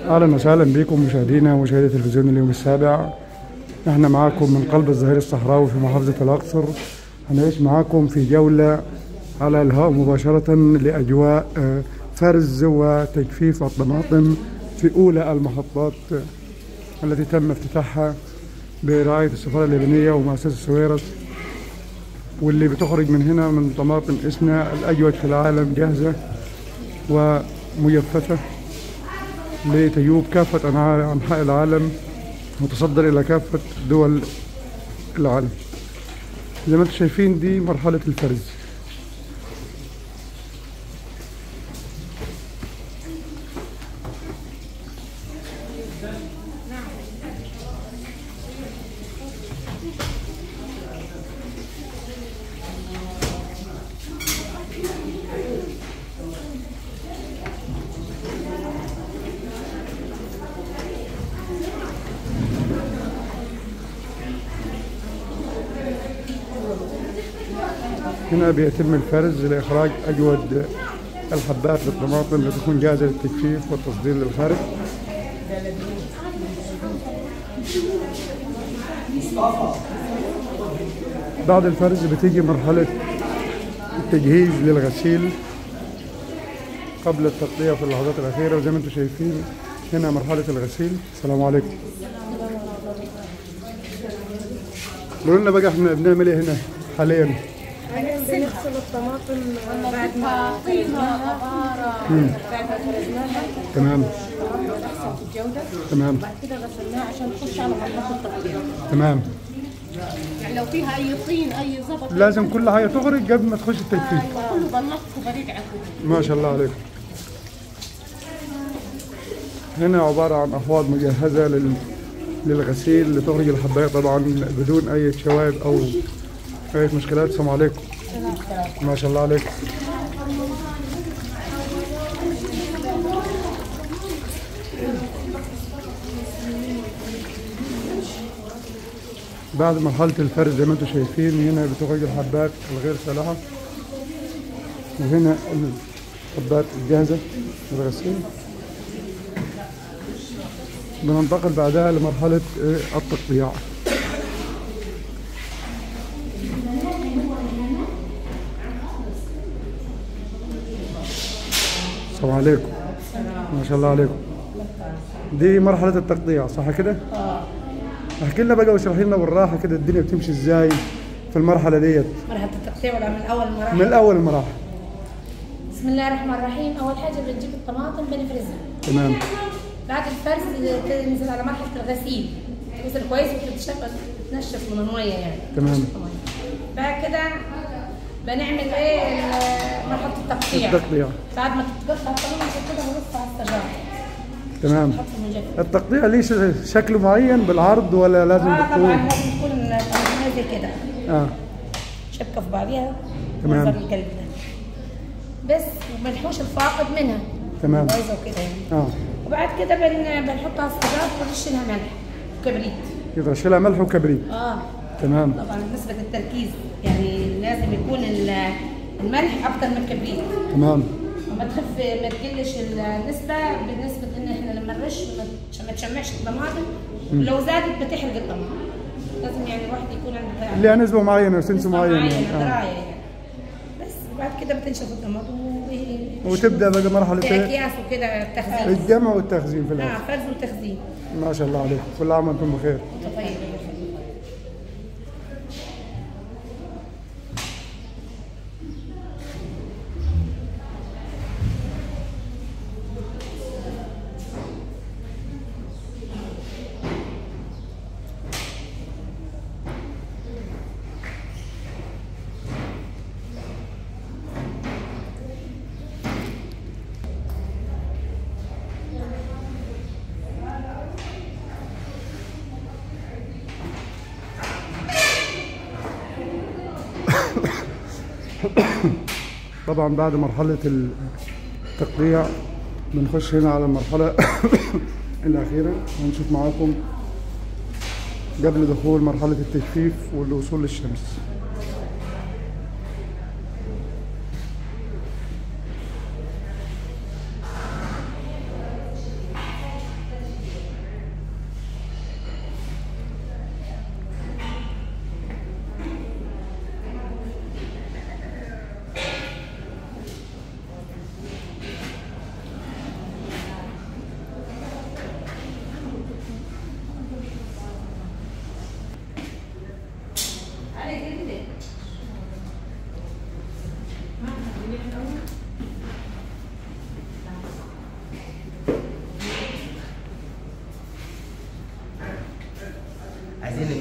اهلا وسهلا بكم مشاهدينا ومشاهدي تلفزيون اليوم السابع احنا معاكم من قلب الظهير الصحراوي في محافظة الاقصر هنعيش معاكم في جولة على الهواء مباشرة لاجواء آه، فرز وتجفيف الطماطم في اولى المحطات آه، التي تم افتتاحها برعاية السفارة اللبنانية ومؤسسة سويرس واللي بتخرج من هنا من طماطم اسنا الأجود في العالم جاهزة ومجففة لتجوب كافة أنحاء أنحاء العالم وتصدر إلى كافة دول العالم زي ما انتم شايفين دي مرحلة الفرز هنا بيتم الفرز لإخراج أجود الحبات للطماطم لتكون جاهزة للتجفيف والتصدير للخارج بعد الفرز بتيجي مرحلة التجهيز للغسيل قبل التغطية في اللحظات الأخيرة وزي ما انتم شايفين هنا مرحلة الغسيل السلام عليكم قولوا لنا بقى احنا بنعمل ايه هنا حاليا بنغسل الطماطم بعد ما فرزناها بعد ما فرزناها تمام احسن في الجوده تمام بعد كده غسلناها عشان تخش على مرحله التقطيع تمام يعني لو فيها اي طين اي زبط لازم كل حاجة تخرج قبل ما تخش التجفيف ايوه كله بنقص بريد عكو ما شاء الله عليكم هنا عبارة عن أفواض مجهزة لل... للغسيل لتخرج الحباية طبعا بدون أي شوائب أو أي مشكلات السلام عليكم ما شاء الله عليكم بعد مرحلة الفرز زي ما انتم شايفين هنا بتخرج الحبات الغير صالحة وهنا الحبات الجاهزة للغسيل بننتقل بعدها لمرحلة آه، التقطيع السلام عليكم ما شاء الله عليكم دي مرحلة التقطيع صح كده؟ احكي لنا بقى واشرحي لنا بالراحة كده الدنيا بتمشي ازاي في المرحلة ديت مرحله التقطيع ولا من اول من مراحل الأول المراحل بسم الله الرحمن الرحيم اول حاجه بنجيب الطماطم بنفرزها تمام بعد الفرز تنزل على مرحله الغسيل تغسل كويس وتتشف تنشف من الميه يعني تمام. تنشف المية. بعد كده بنعمل ايه ال- مرحله التقطيع التقطيع بعد ما تتقطع الطماطم كده بنرص على السجاره تمام نحط في المجفف التقطيع ليه ش- شكل معين بالعرض ولا لازم اه طبعا تكون لازم تكون الطماطم زي كده اه شبكه في بعضيها تمام. منظر القلب ده بس وبنحوش الفاقد منها تمام. بايظه وكده يعني اه وبعد كده بن... بنحطها على السجاد ونرش لها ملح وكبريت يترش لها ملح وكبريت اه تمام طبعا نسبة التركيز يعني لازم يكون ال- الملح أكتر من الكبريت تمام وما تخف ما تقلش النسبة بالنسبة إن إحنا لما نرش ما تش- ما تشمعش الطماطم لو زادت بتحرق الطماطم لازم يعني الواحد يكون عنده ليها نسبة معينة وسنس نسبة معين معينة يعني. آه. دراية يعني بس بعد كده بتنشف الطماطم وبي- وتبدا بقى مرحلة في إيه؟ أكياس وكده التخزين الجمع والتخزين في اه الاخر فرز وتخزين ما شاء الله عليكم كل عام وانتم بخير طيب طبعا بعد مرحلة التقطيع بنخش هنا على المرحلة الأخيرة ونشوف معاكم قبل دخول مرحلة التجفيف والوصول للشمس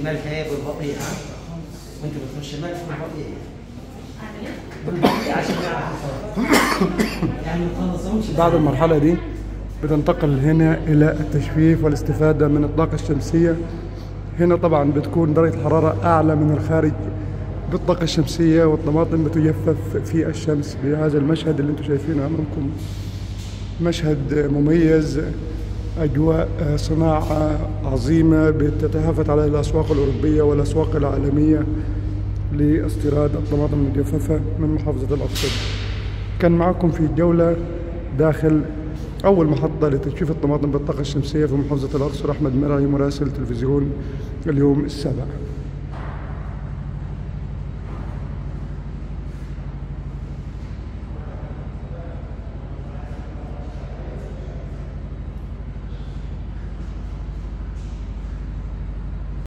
ملح ايه بالبقيه ها وانت بتخش ملح بالبقيه بالبقيه عشان نعرف الفرق. يعني ما تخلصهمش بعد المرحلة دي بتنتقل هنا إلى التجفيف والاستفادة من الطاقة الشمسية هنا طبعا بتكون درجة الحرارة أعلى من الخارج بالطاقة الشمسية والطماطم بتجفف في الشمس بهذا المشهد اللي انتم شايفينه أمامكم مشهد مميز أجواء صناعة عظيمة بتتهافت على الأسواق الأوروبية والأسواق العالمية لاستيراد الطماطم المجففة من محافظة الأقصر كان معكم في جولة داخل أول محطة لتجفيف الطماطم بالطاقة الشمسية في محافظة الأقصر أحمد مرعي مراسل تلفزيون اليوم السابع